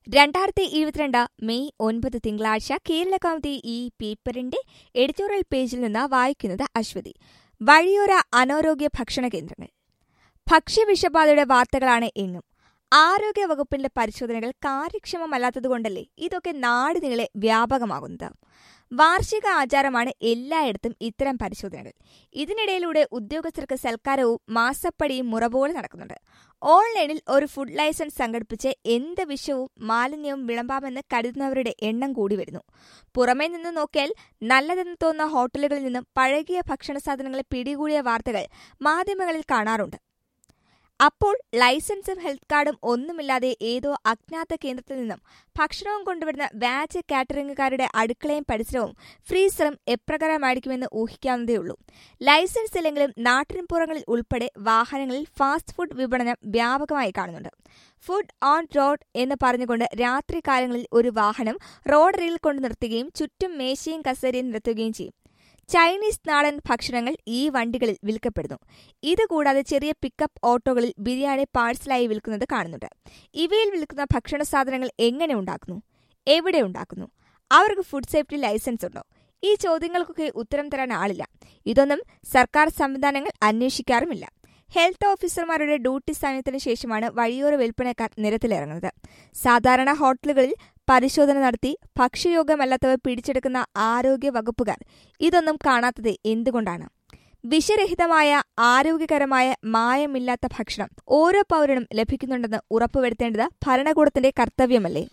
രണ്ടായിരത്തി ഇരുപത്തിരണ്ട് മെയ് ഒൻപത് തിങ്കളാഴ്ച കേരള കൗമുദി ഈ പേപ്പറിന്റെ എഡിറ്റോറിയൽ പേജിൽ നിന്ന് വായിക്കുന്നത് അശ്വതി വഴിയോര അനാരോഗ്യ ഭക്ഷണ കേന്ദ്രങ്ങൾ ഭക്ഷ്യവിഷബാധയുടെ വാർത്തകളാണ് എങ്ങും ആരോഗ്യ വകുപ്പിന്റെ പരിശോധനകൾ കാര്യക്ഷമമല്ലാത്തതുകൊണ്ടല്ലേ ഇതൊക്കെ നാടുനീളെ വ്യാപകമാകുന്നത് വാർഷിക ആചാരമാണ് എല്ലായിടത്തും ഇത്തരം പരിശോധനകൾ ഇതിനിടയിലൂടെ ഉദ്യോഗസ്ഥർക്ക് സൽക്കാരവും മാസപ്പടിയും മുറ പോലെ നടക്കുന്നുണ്ട് ഓൺലൈനിൽ ഒരു ഫുഡ് ലൈസൻസ് സംഘടിപ്പിച്ച് എന്ത് വിഷവും മാലിന്യവും വിളമ്പാമെന്ന് കരുതുന്നവരുടെ എണ്ണം കൂടി വരുന്നു പുറമേ നിന്ന് നോക്കിയാൽ നല്ലതെന്ന് തോന്നുന്ന ഹോട്ടലുകളിൽ നിന്നും പഴകിയ ഭക്ഷണ സാധനങ്ങളെ പിടികൂടിയ വാർത്തകൾ മാധ്യമങ്ങളിൽ കാണാറുണ്ട് അപ്പോൾ ലൈസൻസും ഹെൽത്ത് കാർഡും ഒന്നുമില്ലാതെ ഏതോ അജ്ഞാത കേന്ദ്രത്തിൽ നിന്നും ഭക്ഷണവും കൊണ്ടുവരുന്ന വ്യാജ കാറ്ററിംഗുകാരുടെ അടുക്കളയും പരിസരവും ഫ്രീസറും എപ്രകാരമായിരിക്കുമെന്ന് ഊഹിക്കാവുന്നതേയുള്ളൂ ലൈസൻസ് ഇല്ലെങ്കിലും നാട്ടിൻപുറങ്ങളിൽ ഉൾപ്പെടെ വാഹനങ്ങളിൽ ഫാസ്റ്റ് ഫുഡ് വിപണനം വ്യാപകമായി കാണുന്നുണ്ട് ഫുഡ് ഓൺ റോഡ് എന്ന് പറഞ്ഞുകൊണ്ട് രാത്രികാലങ്ങളിൽ ഒരു വാഹനം റോഡരികിൽ കൊണ്ട് നിർത്തുകയും ചുറ്റും മേശയും കസേരയും നിർത്തുകയും ചെയ്യും ചൈനീസ് നാടൻ ഭക്ഷണങ്ങൾ ഈ വണ്ടികളിൽ വിൽക്കപ്പെടുന്നു ഇതുകൂടാതെ ചെറിയ പിക്കപ്പ് ഓട്ടോകളിൽ ബിരിയാണി പാഴ്സലായി വിൽക്കുന്നത് കാണുന്നുണ്ട് ഇവയിൽ വിൽക്കുന്ന ഭക്ഷണ സാധനങ്ങൾ എങ്ങനെ ഉണ്ടാക്കുന്നു എവിടെ ഉണ്ടാക്കുന്നു അവർക്ക് ഫുഡ് സേഫ്റ്റി ലൈസൻസ് ഉണ്ടോ ഈ ചോദ്യങ്ങൾക്കൊക്കെ ഉത്തരം തരാൻ ആളില്ല ഇതൊന്നും സർക്കാർ സംവിധാനങ്ങൾ അന്വേഷിക്കാറുമില്ല ഹെൽത്ത് ഓഫീസർമാരുടെ ഡ്യൂട്ടി സമയത്തിന് ശേഷമാണ് വഴിയോര വിൽപ്പനക്കാർ നിരത്തിലിറങ്ങുന്നത് സാധാരണ ഹോട്ടലുകളിൽ പരിശോധന നടത്തി ഭക്ഷ്യയോഗ്യമല്ലാത്തവ പിടിച്ചെടുക്കുന്ന ആരോഗ്യ വകുപ്പുകാർ ഇതൊന്നും കാണാത്തത് എന്തുകൊണ്ടാണ് വിഷരഹിതമായ ആരോഗ്യകരമായ മായമില്ലാത്ത ഭക്ഷണം ഓരോ പൗരനും ലഭിക്കുന്നുണ്ടെന്ന് ഉറപ്പുവരുത്തേണ്ടത് ഭരണകൂടത്തിന്റെ കർത്തവ്യമല്ലേ